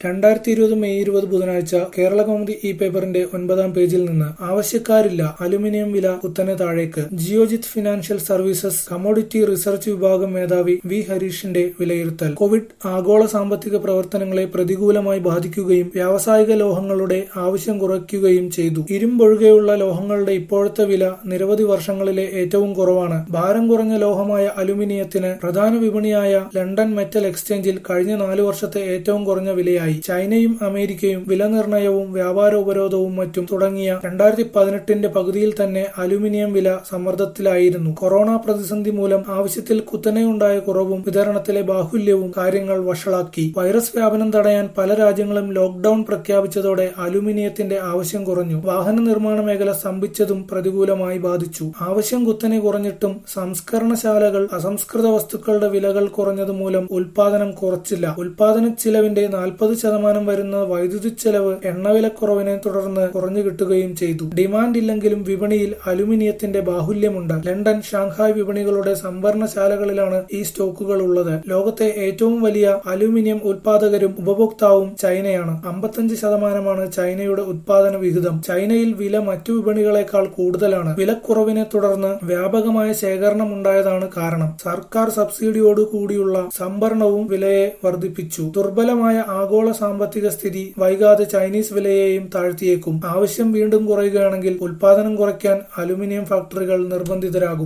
രണ്ടായിരത്തി ഇരുപത് മെയ് ഇരുപത് ബുധനാഴ്ച കേരള കൗമുദി ഇ പേപ്പറിന്റെ ഒൻപതാം പേജിൽ നിന്ന് ആവശ്യക്കാരില്ല അലുമിനിയം വില കുത്തനെ താഴേക്ക് Geojit financial services commodity research വിഭാഗം മേധാവി വി ഹരീഷിന്റെ വിലയിരുത്തൽ കോവിഡ് ആഗോള സാമ്പത്തിക പ്രവർത്തനങ്ങളെ പ്രതികൂലമായി ബാധിക്കുകയും വ്യാവസായിക ലോഹങ്ങളുടെ ആവശ്യം കുറയ്ക്കുകയും ചെയ്തു ഇരുമ്പൊഴികെയുള്ള ലോഹങ്ങളുടെ ഇപ്പോഴത്തെ വില നിരവധി വർഷങ്ങളിലെ ഏറ്റവും കുറവാണ് ഭാരം കുറഞ്ഞ ലോഹമായ അലുമിനിയത്തിന് പ്രധാന വിപണിയായ ലണ്ടൻ മെറ്റൽ എക്സ്ചേഞ്ചിൽ കഴിഞ്ഞ നാലു വർഷത്തെ ഏറ്റവും കുറഞ്ഞ വിലയായി ചൈനയും അമേരിക്കയും വില നിർണയവും വ്യാപാര ഉപരോധവും മറ്റും തുടങ്ങിയ രണ്ടായിരത്തി പതിനെട്ടിന്റെ പകുതിയിൽ തന്നെ അലുമിനിയം വില സമ്മർദ്ദത്തിലായിരുന്നു കൊറോണ പ്രതിസന്ധി മൂലം ആവശ്യത്തിൽ കുത്തനെയുണ്ടായ കുറവും വിതരണത്തിലെ ബാഹുല്യവും കാര്യങ്ങൾ വഷളാക്കി വൈറസ് വ്യാപനം തടയാൻ പല രാജ്യങ്ങളും ലോക്ഡൌൺ പ്രഖ്യാപിച്ചതോടെ അലുമിനിയത്തിന്റെ ആവശ്യം കുറഞ്ഞു വാഹന നിർമ്മാണ മേഖല സ്തംഭിച്ചതും പ്രതികൂലമായി ബാധിച്ചു ആവശ്യം കുത്തനെ കുറഞ്ഞിട്ടും സംസ്കരണശാലകൾ അസംസ്കൃത വസ്തുക്കളുടെ വിലകൾ കുറഞ്ഞത് മൂലം ഉൽപാദനം കുറച്ചില്ല ഉൽപാദന ചിലവിന്റെ നാൽപ്പത് ശതമാനം വരുന്ന വൈദ്യുതി ചെലവ് എണ്ണവിലക്കുറവിനെ തുടർന്ന് കുറഞ്ഞു കിട്ടുകയും ചെയ്തു ഡിമാൻഡ് ഇല്ലെങ്കിലും വിപണിയിൽ അലുമിനിയത്തിന്റെ ബാഹുല്യമുണ്ട് ലണ്ടൻ ഷാങ്ഹായ് വിപണികളുടെ സംഭരണശാലകളിലാണ് ഈ സ്റ്റോക്കുകൾ ഉള്ളത് ലോകത്തെ ഏറ്റവും വലിയ അലുമിനിയം ഉൽപാദകരും ഉപഭോക്താവും ചൈനയാണ് അമ്പത്തഞ്ച് ശതമാനമാണ് ചൈനയുടെ ഉത്പാദന വിഹിതം ചൈനയിൽ വില മറ്റു വിപണികളെക്കാൾ കൂടുതലാണ് വിലക്കുറവിനെ തുടർന്ന് വ്യാപകമായ ശേഖരണം ഉണ്ടായതാണ് കാരണം സർക്കാർ സബ്സിഡിയോട് കൂടിയുള്ള സംഭരണവും വിലയെ വർദ്ധിപ്പിച്ചു ദുർബലമായ ആഗോള സാമ്പത്തിക സ്ഥിതി വൈകാതെ ചൈനീസ് വിലയെയും താഴ്ത്തിയേക്കും ആവശ്യം വീണ്ടും കുറയുകയാണെങ്കിൽ ഉൽപാദനം കുറയ്ക്കാൻ അലുമിനിയം ഫാക്ടറികൾ നിർബന്ധിതരാകും